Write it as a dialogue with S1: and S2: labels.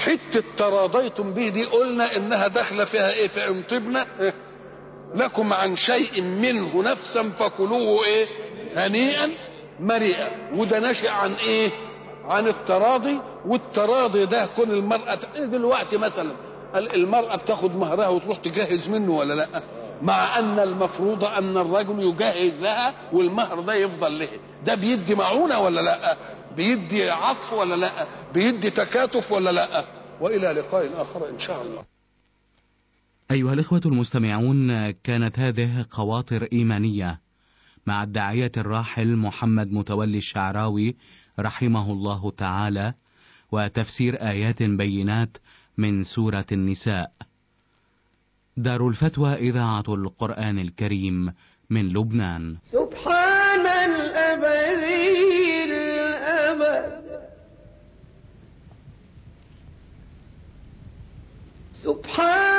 S1: حتة تراضيتم به دي قلنا انها داخله فيها ايه فان طبنا إيه؟ لكم عن شيء منه نفسا فكلوه ايه هنيئا مريئا وده ناشئ عن ايه عن التراضي والتراضي ده كون المرأة دلوقتي مثلا المرأة بتاخد مهرها وتروح تجهز منه ولا لا مع ان المفروض ان الرجل يجهز لها والمهر ده يفضل له ده بيدي معونة ولا لا بيدي عطف ولا لا بيدي تكاتف ولا لا والى لقاء اخر ان شاء الله
S2: أيها الإخوة المستمعون كانت هذه خواطر إيمانية مع الداعية الراحل محمد متولي الشعراوي رحمه الله تعالى وتفسير آيات بينات من سورة النساء دار الفتوى إذاعة القرآن الكريم من لبنان
S3: سبحان الأبدي الأبد سبحان